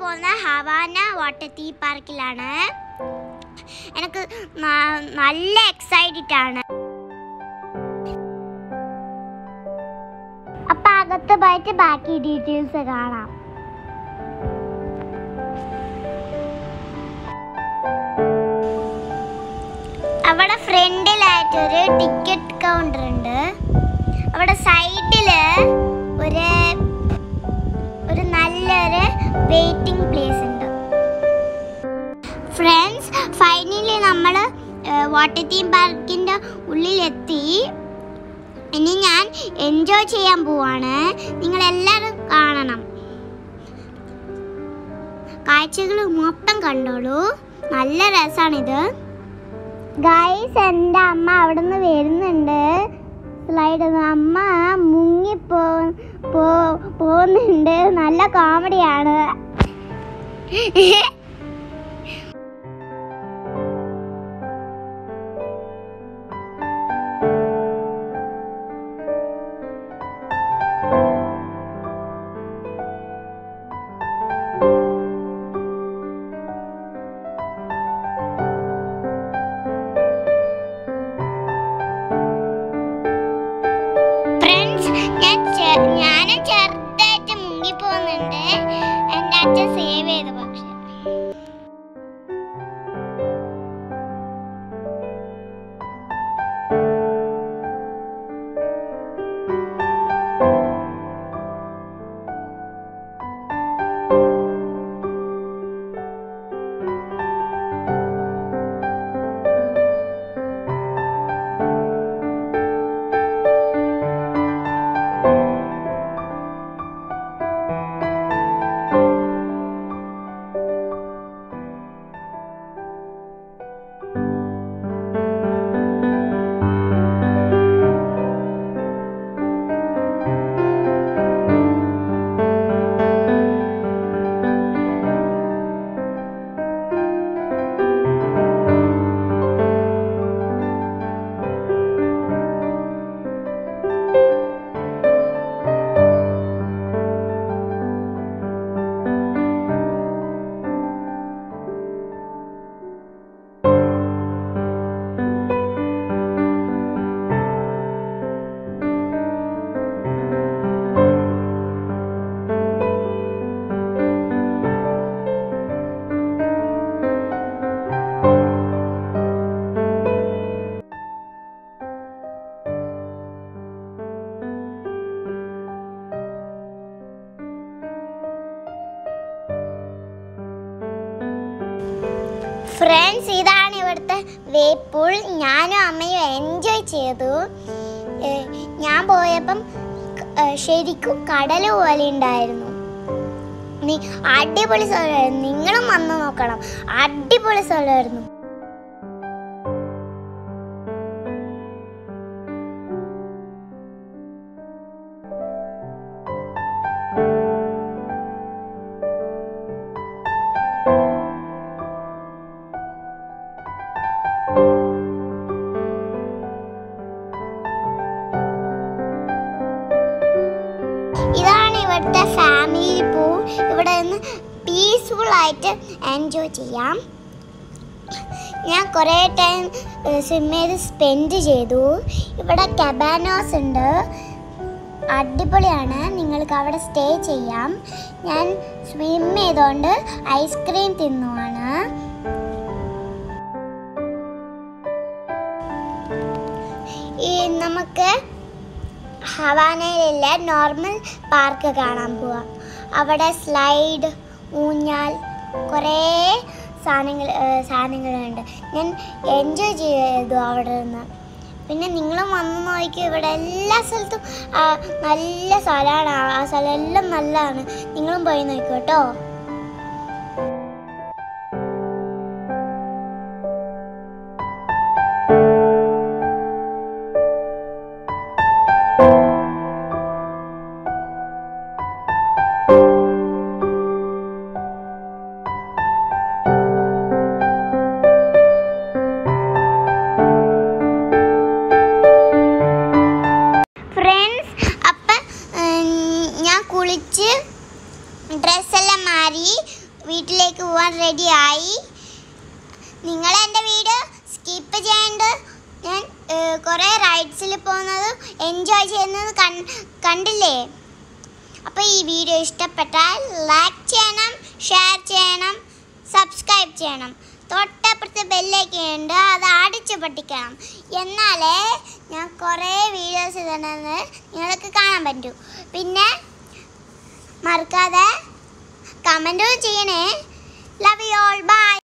പോകുന്ന Havana water തീ പാർക്കിലാണ് എനിക്ക് ന- നല്ല എക്സൈറ്റഡ് ആണ് അപ്പൊ അകത്ത് പോയിട്ട് ബാക്കി ഡീറ്റെയിൽസ് കാണാം അവിടെ ഫ്രണ്ടിലായിട്ടൊരു ടിക്കറ്റ് കൗണ്ടർ ഉണ്ട് അവിടെ സൈഡില് ഒരു ഒരു നല്ലൊരു വെയിറ്റിംഗ് പ്ലേസ് ഉണ്ട് ഫ്രണ്ട്സ് ഫൈനലി നമ്മൾ വാട്ടർ തീം പാർക്കിൻ്റെ ഉള്ളിലെത്തി ഇനി ഞാൻ എൻജോയ് ചെയ്യാൻ പോവാണ് നിങ്ങൾ എല്ലാവരും കാണണം കാഴ്ചകൾ മൊത്തം കണ്ടോളൂ നല്ല രസമാണിത് ഗൈസ് എൻ്റെ അമ്മ അവിടെ നിന്ന് വരുന്നുണ്ട് സ്ലൈഡ് അമ്മ മുങ്ങി പോ പോ- പോകുന്നുണ്ട് നല്ല കോമഡിയാണ് ഫ്രണ്ട്സ് ഞാൻ ചെ- ഞാനും ചെറുതായിട്ട് മുങ്ങി പോകുന്നുണ്ട് എൻ്റെ അച്ഛൻ സേവ് ചെയ്ത പക്ഷെ ഫ്രണ്ട്സ് ഇതാണ് ഇവിടുത്തെ വേപ്പൂൾ ഞാനും അമ്മയും എൻജോയ് ചെയ്തു ഏഹ് ഞാൻ പോയപ്പം ഏഹ് ശരിക്കും കടൽ പോലെ ഉണ്ടായിരുന്നു നീ അടിപൊളി സ്ഥലമായിരുന്നു നിങ്ങളും വന്ന് നോക്കണം അടിപൊളി സ്ഥലമായിരുന്നു ഇതാണ് ഇവിടുത്തെ ഫാമിലി പൂൾ ഇവിടെ നിന്ന് പീസ്ഫുൾ ആയിട്ട് എൻജോയ് ചെയ്യാം ഞാൻ കുറേ ടൈം സ്വിം ചെയ്ത് സ്പെൻഡ് ചെയ്തു ഇവിടെ കബാനോസ് ഉണ്ട് അടിപൊളിയാണ് നിങ്ങൾക്ക് അവിടെ സ്റ്റേ ചെയ്യാം ഞാൻ സ്വിം ചെയ്തുകൊണ്ട് ഐസ്ക്രീം തിന്നുവാണ് ഈ നമുക്ക് ഹവാനയിലുള്ള നോർമൽ പാർക്ക് കാണാൻ പോവാം അവിടെ സ്ലൈഡ് ഊഞ്ഞാൽ കുറേ സാധനങ്ങൾ ഏഹ് സാധനങ്ങളുണ്ട് ഞാൻ എൻജോയ് ചെയ്തു അവിടെ നിന്ന് പിന്നെ നിങ്ങളും വന്ന് നോക്കിയോ ഇവിടെ എല്ലാ സ്ഥലത്തും ആ, നല്ല സ്ഥലമാണ് ആ സ്ഥലം എല്ലാം നല്ലതാണ് നിങ്ങളും പോയി നോക്കൂ കേട്ടോ ഫ്രണ്ട്സ് അപ്പം ഉം, ഞാൻ കുളിച്ച് ഡ്രസ്സെല്ലാം മാറി വീട്ടിലേക്ക് പോകാൻ റെഡിയായി നിങ്ങൾ എൻ്റെ വീഡിയോ സ്കിപ്പ് ചെയ്യേണ്ട ഞാൻ കുറേ റൈഡ്സിൽ പോകുന്നതും എൻജോയ് ചെയ്യുന്നതും കൺ കണ്ടില്ലേ അപ്പോൾ ഈ വീഡിയോ ഇഷ്ടപ്പെട്ടാൽ ലൈക്ക് ചെയ്യണം ഷെയർ ചെയ്യണം സബ്സ്ക്രൈബ് ചെയ്യണം തൊട്ടപ്പുറത്ത് ബെല്ലേക്ക് ഉണ്ട് അത് അടിച്ചു പൊട്ടിക്കണം എന്നാലേ ഞാൻ കുറേ വീഡിയോസ് ഇടണമെന്ന് നിങ്ങൾക്ക് കാണാൻ പറ്റൂ പിന്നെ മറക്കാതെ കമൻറ്റും ചെയ്യണേ ലവ് യു ഓൾ ബൈ